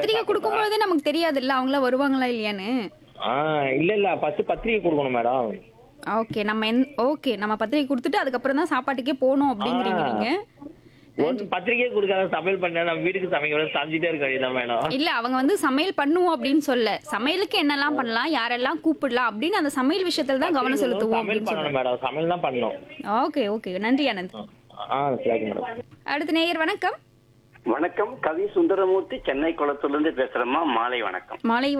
பத்திரிக்கை கொடுக்கும்போதே நமக்கு தெரியாதுல்ல அவங்கள வருவாங்களா இல்லையான்னு ஆ இல்ல இல்ல ஃபர்ஸ்ட் பத்திரிக்கை கொடுக்கணும் மேடம் ஓகே நம்ம என் ஓகே நம்ம பத்திரிக்கை கொடுத்துட்டு அதுக்கப்புறம் தான் சாப்பாட்டுக்கே போகணும் அப்படிங்கிறீங்க ஆ. நீங்க ஒரு பத்திரிக்கையே கொடுக்காத சமையல் பண்ண நம்ம வீட்டுக்கு சமைக்க விட சமைச்சிட்டே இருக்க வேண்டியதான் மேடம் இல்ல அவங்க வந்து சமையல் பண்ணுவோம் அப்படின்னு சொல்ல சமையலுக்கு என்னெல்லாம் பண்ணலாம் யாரெல்லாம் கூப்பிடலாம் அப்படின்னு அந்த சமையல் விஷயத்துல தான் கவனம் செலுத்துவோம் சமையல் அப்படின்னு பண்ணணும் மேடம் சமையல் தான் பண்ணணும் ஓகே ஓகே நன்றி ஆனந்த் ஆ சரி மேடம் அடுத்த நேயர் வணக்கம் வணக்கம் கவி சுந்தரமூர்த்தி சென்னை குளத்திலிருந்து பேசுறேம்மா மாலை வணக்கம் மாலை